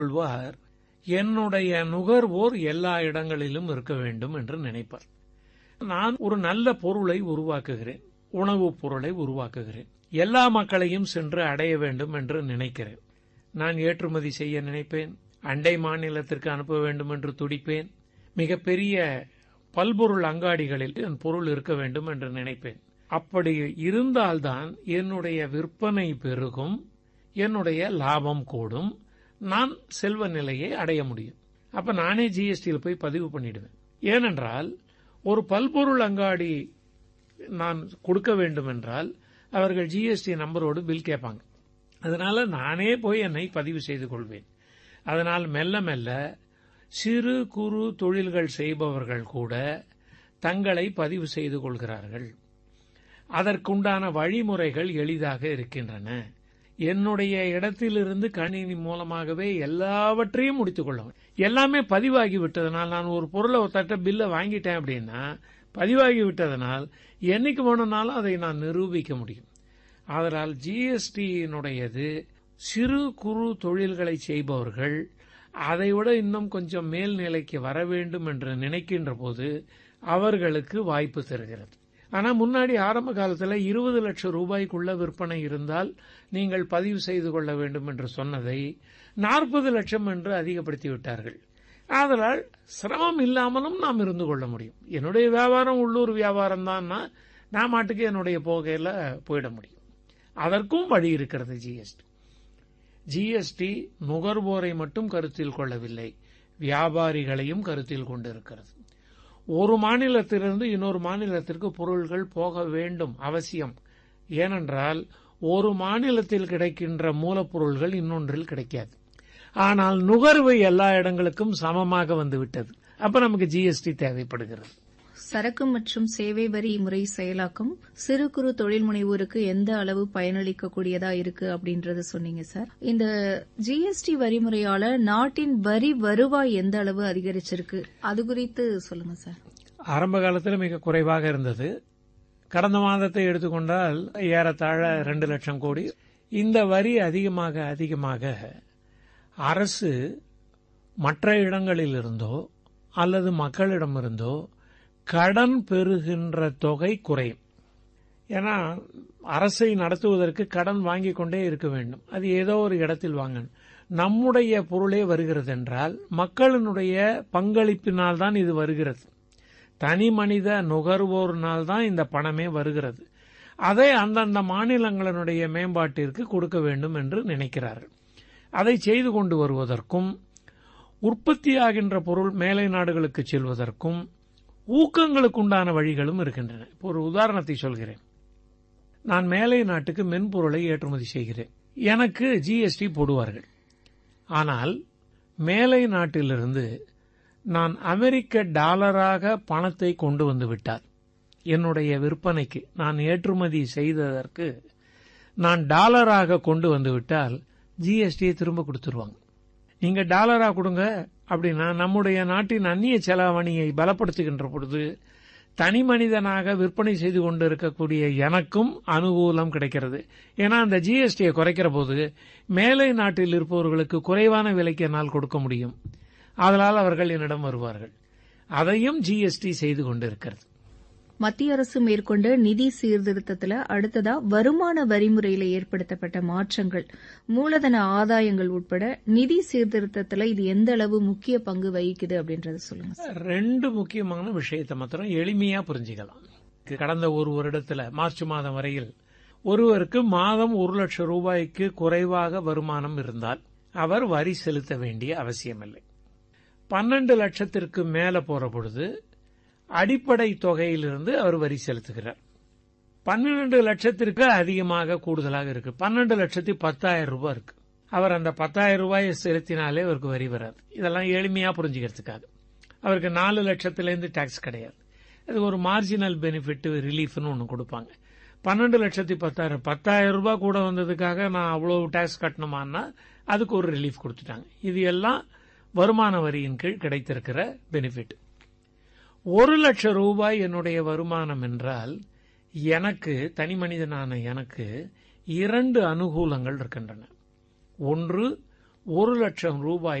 கொள்வார் என்னுடைய நுகர்வோர் எல்லா இடங்களிலும் இருக்க வேண்டும் என்று நினைப்பார் நான் ஒரு நல்ல பொருளை உருவாக்குகிறேன் உணவுப் பொருளை உருவாக்குகிறேன் எல்லா மக்களையும் சென்று அடைய வேண்டும் என்று நினைக்கிறேன் நான் ஏற்றுமதி செய்ய நினைப்பேன் அண்டை மாநிலத்திற்கு அனுப்ப வேண்டும் என்று துடிப்பேன் மிகப்பெரிய பல்பொருள் அங்காடிகளில் என் பொருள் இருக்க வேண்டும் என்று நினைப்பேன் அப்படி இருந்தால்தான் என்னுடைய விற்பனை பெருகும் என்னுடைய லாபம் கூடும் நான் செல்வ நிலையை அடைய முடியும் அப்ப நானே ஜிஎஸ்டியில் போய் பதிவு பண்ணிடுவேன் ஏனென்றால் ஒரு பல்பொருள் அங்காடி நான் கொடுக்க வேண்டும் என்றால் அவர்கள் ஜிஎஸ்டி நம்பரோடு பில் கேட்பாங்க அதனால நானே போய் என்னை பதிவு செய்து கொள்வேன் அதனால் மெல்ல மெல்ல சிறு குறு தொழில்கள் செய்பவர்கள் கூட தங்களை பதிவு செய்து கொள்கிறார்கள் அதற்குண்டான வழிமுறைகள் எளிதாக இருக்கின்றன என்னுடைய இடத்திலிருந்து கணினி மூலமாகவே எல்லாவற்றையும் முடித்துக் கொள்ளும் எல்லாமே பதிவாகி விட்டதனால் நான் ஒரு பொருளை ஒரு தட்ட பில்லை வாங்கிட்டேன் அப்படின்னா பதிவாகி விட்டதனால் என்னைக்கு வேணும்னாலும் அதை நான் நிரூபிக்க முடியும் அதனால் ஜிஎஸ்டியினுடையது சிறு குறு தொழில்களை செய்பவர்கள் அதைவிட இன்னும் கொஞ்சம் மேல்நிலைக்கு வர வேண்டும் என்று நினைக்கின்ற போது அவர்களுக்கு வாய்ப்பு தருகிறது ஆனா முன்னாடி ஆரம்ப காலத்துல இருபது லட்சம் ரூபாய்க்குள்ள விற்பனை இருந்தால் நீங்கள் பதிவு செய்து கொள்ள வேண்டும் என்று சொன்னதை நாற்பது லட்சம் என்று அதிகப்படுத்தி விட்டார்கள் ஆதலால் சிரமம் இல்லாமலும் நாம் இருந்து கொள்ள முடியும் என்னுடைய வியாபாரம் உள்ளூர் வியாபாரம் தான் நான் மாட்டுக்கு என்னுடைய போகையில போயிட முடியும் அதற்கும் வழி இருக்கிறது ஜிஎஸ்டி ஜிஎஸ்டி நுகர்வோரை மட்டும் கருத்தில் கொள்ளவில்லை வியாபாரிகளையும் கருத்தில் கொண்டிருக்கிறது ஒரு மாநிலத்திலிருந்து இன்னொரு மாநிலத்திற்கு பொருள்கள் போக வேண்டும் அவசியம் ஏனென்றால் ஒரு மாநிலத்தில் கிடைக்கின்ற மூலப்பொருள்கள் இன்னொன்றில் கிடைக்காது ஆனால் நுகர்வு எல்லா இடங்களுக்கும் சமமாக வந்துவிட்டது அப்ப நமக்கு ஜிஎஸ்டி தேவைப்படுகிறது சரக்கு மற்றும் சேவை வரி முறை செயலாக்கம் சிறு குறு தொழில் முனைவோருக்கு எந்த அளவு பயனளிக்கக்கூடியதா இருக்கு அப்படின்றத சொன்னீங்க சார் இந்த ஜிஎஸ்டி வரிமுறையால நாட்டின் வரி வருவாய் எந்த அளவு அதிகரிச்சிருக்கு அது குறித்து சொல்லுங்க சார் ஆரம்ப காலத்தில் மிக குறைவாக இருந்தது கடந்த மாதத்தை எடுத்துக்கொண்டால் ஏறத்தாழ ரெண்டு லட்சம் கோடி இந்த வரி அதிகமாக அதிகமாக அரசு மற்ற இடங்களிலிருந்தோ அல்லது மக்களிடமிருந்தோ கடன் பெறுகின்ற தொகை குறையும் ஏன்னா அரசை நடத்துவதற்கு கடன் வாங்கிக் கொண்டே இருக்க வேண்டும் அது ஏதோ ஒரு இடத்தில் வாங்கணும் நம்முடைய பொருளே வருகிறது என்றால் மக்களினுடைய பங்களிப்பினால் தான் இது வருகிறது தனி மனித நுகர்வோர்னால் தான் இந்த பணமே வருகிறது அதை அந்தந்த மாநிலங்களினுடைய மேம்பாட்டிற்கு கொடுக்க வேண்டும் என்று நினைக்கிறார்கள் அதை செய்து கொண்டு வருவதற்கும் உற்பத்தியாகின்ற பொருள் மேலை நாடுகளுக்கு செல்வதற்கும் ஊக்கங்களுக்கு உண்டான வழிகளும் இருக்கின்றன இப்போ ஒரு உதாரணத்தை சொல்கிறேன் நான் மேலை நாட்டுக்கு மென்பொருளை ஏற்றுமதி செய்கிறேன் எனக்கு ஜிஎஸ்டி போடுவார்கள் ஆனால் மேலை நாட்டிலிருந்து நான் அமெரிக்க டாலராக பணத்தை கொண்டு வந்து விட்டார் என்னுடைய விற்பனைக்கு நான் ஏற்றுமதி செய்ததற்கு நான் டாலராக கொண்டு வந்து விட்டால் ஜிஎஸ்டியை திரும்ப கொடுத்துருவாங்க நீங்க டாலரா கொடுங்க அப்படின்னா நம்முடைய நாட்டின் அந்நிய செலாவணியை பலப்படுத்துகின்ற பொழுது தனி மனிதனாக விற்பனை செய்து கொண்டு இருக்கக்கூடிய எனக்கும் அனுகூலம் கிடைக்கிறது ஏன்னா அந்த ஜிஎஸ்டியை குறைக்கிற போது மேலை நாட்டில் இருப்பவர்களுக்கு குறைவான விலைக்கு என்னால் கொடுக்க முடியும் அதனால் அவர்கள் என்னிடம் வருவார்கள் அதையும் ஜிஎஸ்டி செய்து கொண்டிருக்கிறது மத்திய அரசு மேற்கொண்ட நிதி சீர்திருத்தத்துல அடுத்ததா வருமான வரிமுறையில ஏற்படுத்தப்பட்ட மாற்றங்கள் மூலதன ஆதாயங்கள் உட்பட நிதி சீர்திருத்தத்துல இது எந்த அளவு முக்கிய பங்கு வகிக்குது அப்படின்றத சொல்லுங்க சார். ரெண்டு முக்கியமான விஷயத்தை மாத்திரம் எளிமையா புரிஞ்சுக்கலாம் கடந்த ஒரு வருடத்துல மார்ச் மாதம் வரையில் ஒருவருக்கு மாதம் ஒரு லட்சம் ரூபாய்க்கு குறைவாக வருமானம் இருந்தால் அவர் வரி செலுத்த வேண்டிய அவசியமில்லை பன்னெண்டு லட்சத்திற்கு மேல போற பொழுது அடிப்படை தொகையிலிருந்து அவர் வரி செலுத்துகிறார் பன்னிரண்டு லட்சத்திற்கு அதிகமாக கூடுதலாக இருக்கு பன்னெண்டு லட்சத்தி பத்தாயிரம் ரூபாய் இருக்கு அவர் அந்த பத்தாயிரம் ரூபாயை செலுத்தினாலே அவருக்கு வரி வராது இதெல்லாம் எளிமையா புரிஞ்சுக்கிறதுக்காக அவருக்கு நாலு லட்சத்திலேருந்து டாக்ஸ் கிடையாது அது ஒரு மார்ஜினல் பெனிஃபிட் ரிலீஃப்னு ஒன்று கொடுப்பாங்க பன்னெண்டு லட்சத்தி பத்தாயிரம் பத்தாயிரம் ரூபாய் கூட வந்ததுக்காக நான் அவ்வளவு டாக்ஸ் கட்டணுமான்னா அதுக்கு ஒரு ரிலீஃப் கொடுத்துட்டாங்க இது எல்லாம் வருமான வரியின் கீழ் கிடைத்திருக்கிற பெனிஃபிட் ஒரு லட்சம் ரூபாய் என்னுடைய வருமானம் என்றால் எனக்கு தனி மனிதனான எனக்கு இரண்டு அனுகூலங்கள் இருக்கின்றன ஒன்று ஒரு லட்சம் ரூபாய்